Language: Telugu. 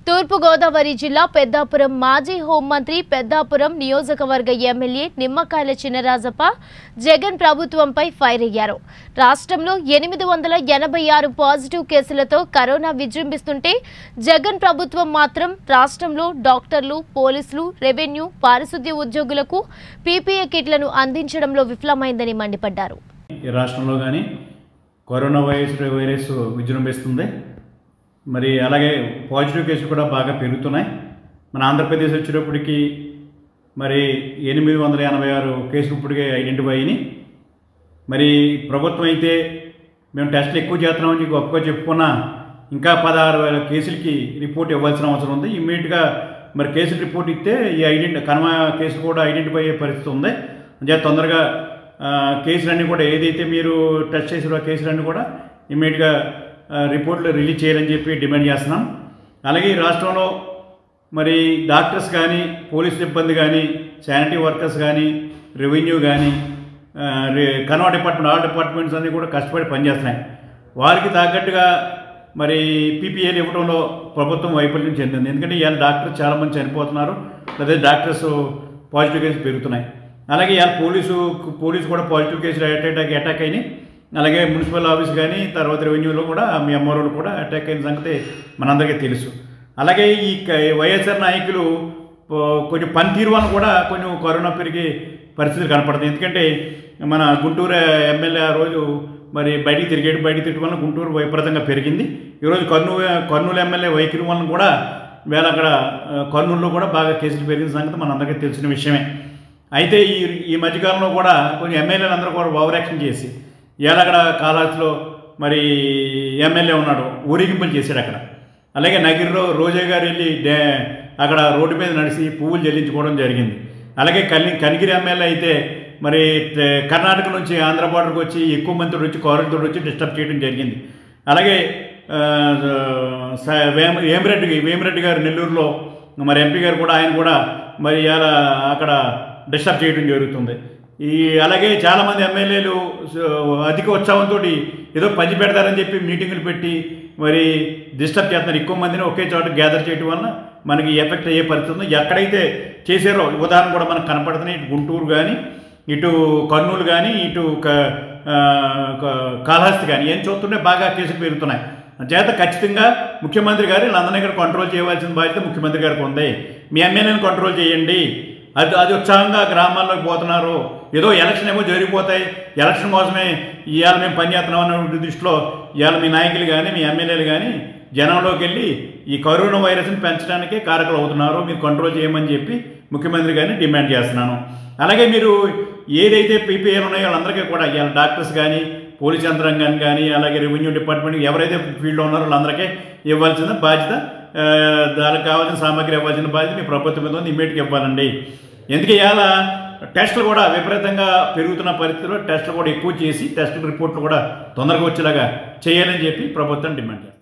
తూర్పుగోదావరి జిల్లా పెద్దాపురం మాజీ హోంమంత్రి పెద్దాపురం నియోజకవర్గ ఎమ్మెల్యే నిమ్మకాయల చినరాజప్ప జగన్ ప్రభుత్వంపై ఫైర్ అయ్యారు రాష్ట్రంలో ఎనిమిది వందల ఎనభై ఆరు పాజిటివ్ కేసులతో కరోనా విజృంభిస్తుంటే జగన్ ప్రభుత్వం మాత్రం రాష్ట్రంలో డాక్టర్లు పోలీసులు రెవెన్యూ పారిశుద్ధ్య ఉద్యోగులకు పీపీఏ కిట్లను అందించడంలో విఫలమైందని మండిపడ్డారు ఈ రాష్ట్రంలో కానీ కరోనా వైరస్ వైరస్ విజృంభిస్తుంది మరి అలాగే పాజిటివ్ కేసులు కూడా బాగా పెరుగుతున్నాయి మన ఆంధ్రప్రదేశ్ వచ్చేటప్పటికి మరి ఎనిమిది వందల ఎనభై ఆరు కేసులు ఇప్పటికే ఐడెంటిఫై అయినాయి మరి ప్రభుత్వం అయితే మేము టెస్టులు ఎక్కువ చేస్తున్నామని చెప్పి గొప్పగా చెప్పుకున్నా ఇంకా పదహారు వేల కేసులకి రిపోర్ట్ ఇవ్వాల్సిన అవసరం ఉంది ఇమ్మీడియట్గా మరి కేసులు రిపోర్ట్ ఇస్తే ఈ ఐడెంటి కనుమ కేసు కూడా ఐడెంటిఫై అయ్యే పరిస్థితి ఉంది అంటే తొందరగా ఆ, కేసులన్నీ కూడా ఏదైతే మీరు టెస్ట్ చేసిన కేసులన్నీ కూడా ఇమ్మీడియట్గా ఆ, రిపోర్ట్లు రిలీజ్ చేయాలని చెప్పి డిమాండ్ చేస్తున్నాం అలాగే ఈ రాష్ట్రంలో మరి డాక్టర్స్ కానీ పోలీస్ సిబ్బంది కానీ శానిటరీ వర్కర్స్ కానీ రెవెన్యూ కానీ ఆ, రే- కనవ డిపార్ట్మెంట్ ఆల్ డిపార్ట్మెంట్స్ అన్నీ కూడా కష్టపడి పనిచేస్తున్నాయి వారికి తగ్గట్టుగా మరి పీపీఏలు ఇవ్వడంలో ప్రభుత్వం వైఫల్యం చెందింది ఎందుకంటే ఇవాళ డాక్టర్స్ చాలామంది చనిపోతున్నారు లేదా డాక్టర్స్ పాజిటివ్ కేసులు పెరుగుతున్నాయి అలాగే ఇవాళ పోలీసు పోలీసు కూడా పాజిటివ్ కేసులు అటాక్ అటాక్ అయినాయి అలాగే మున్సిపల్ ఆఫీస్ కానీ తర్వాత రెవెన్యూలో కూడా మీ ఎంఆర్ఓలు కూడా అటాక్ అయిన సంగతి మనందరికీ తెలుసు అలాగే ఈ క- వైఎస్ఆర్ నాయకులు పో- కొంచెం పనితీరు వలన కూడా కొంచెం కరోనా పెరిగే పరిస్థితులు కనపడుతుంది ఎందుకంటే మన గుంటూరు ఎమ్మెల్యే ఆ రోజు మరి బయటికి తిరిగేటి బయటికి తిరగడం వలన గుంటూరు విపరీతంగా పెరిగింది ఈరోజు కర్నూలు కర్నూలు ఎమ్మెల్యే వైఖరి వలన కూడా వేళ అక్కడ ఆ, కర్నూలులో కూడా బాగా కేసులు పెరిగిన సంగతి మనందరికీ తెలిసిన విషయమే అయితే ఈ ఈ మధ్యకాలంలో కూడా కొంచెం ఎమ్మెల్యేలు అందరూ కూడా ఓవర్ యాక్షన్ చేసి ఇవాళ అక్కడ కాలాస్లో మరి ఎమ్మెల్యే ఉన్నాడు ఊరేగింపులు చేశాడు అక్కడ అలాగే నగిరిలో రోజా గారు వెళ్ళి డే అక్కడ రోడ్డు మీద నడిచి పువ్వులు చెల్లించుకోవడం జరిగింది అలాగే కలి కనిగిరి ఎమ్మెల్యే అయితే మరి ట- కర్ణాటక నుంచి ఆంధ్ర బార్డర్కి వచ్చి ఎక్కువ మంది వచ్చి కోరంతో వచ్చి డిస్టర్బ్ చేయడం జరిగింది అలాగే ఆ, స- వేమ వేమిరెడ్డి వేమిరెడ్డి గారు నెల్లూరులో మరి ఎంపీ గారు కూడా ఆయన కూడా మరి ఇలా అక్కడ డిస్టర్బ్ చేయడం జరుగుతుంది ఈ అలాగే చాలామంది ఎమ్మెల్యేలు స- అధిక ఉత్సాహంతో ఏదో పంచి పెడతారని చెప్పి మీటింగులు పెట్టి మరి డిస్టర్బ్ చేస్తున్నారు ఎక్కువ మందిని ఒకే చోట గ్యాదర్ చేయడం వలన మనకి ఎఫెక్ట్ అయ్యే పరిస్థితి ఉంది ఎక్కడైతే చేశారో ఉదాహరణ కూడా మనకు కనపడుతున్నాయి ఇటు గుంటూరు కానీ ఇటు కర్నూలు కానీ ఇటు క- ఆ, క- కాళహస్తి కానీ ఏం చూస్తుంటే బాగా కేసులు పెరుగుతున్నాయి చేత ఖచ్చితంగా ముఖ్యమంత్రి గారు వీళ్ళందరినీ ఇక్కడ కంట్రోల్ చేయవలసిన బాధ్యత ముఖ్యమంత్రి గారికి ఉంది మీ ఎమ్మెల్యేని కంట్రోల్ చేయండి అది అది ఉత్సాహంగా గ్రామాల్లోకి పోతున్నారు ఏదో ఎలక్షన్ ఏమో జరిగిపోతాయి ఎలక్షన్ కోసమే ఇవాళ మేము పనిచేస్తున్నాం అనే దృష్టిలో ఇవాళ మీ నాయకులు కానీ మీ ఎమ్మెల్యేలు కానీ జనంలోకి వెళ్ళి ఈ కరోనా వైరస్ని పెంచడానికే కారకులు అవుతున్నారు మీరు కంట్రోల్ చేయమని చెప్పి ముఖ్యమంత్రి గారిని డిమాండ్ చేస్తున్నాను అలాగే మీరు ఏదైతే పీపీఏలు ఉన్నాయో వాళ్ళందరికీ కూడా ఇవాళ డాక్టర్స్ కానీ పోలీస్ యంత్రాంగాన్ని కానీ అలాగే రెవెన్యూ డిపార్ట్మెంట్ ఎవరైతే ఫీల్డ్లో ఉన్నారో వాళ్ళందరికీ ఇవ్వాల్సిన బాధ్యత ఆ, దానికి కావాల్సిన సామాగ్రి ఇవ్వాల్సిన బాధ్యత మీ ప్రభుత్వం మీద ఉంది ఇమ్మీడియట్గా ఇవ్వాలండి ఎందుకు ఇవాళ టెస్టులు కూడా విపరీతంగా పెరుగుతున్న పరిస్థితిలో టెస్టులు కూడా ఎక్కువ చేసి టెస్ట్ రిపోర్ట్లు కూడా తొందరగా వచ్చేలాగా చేయాలని చెప్పి ప్రభుత్వం డిమాండ్ చేస్తుంది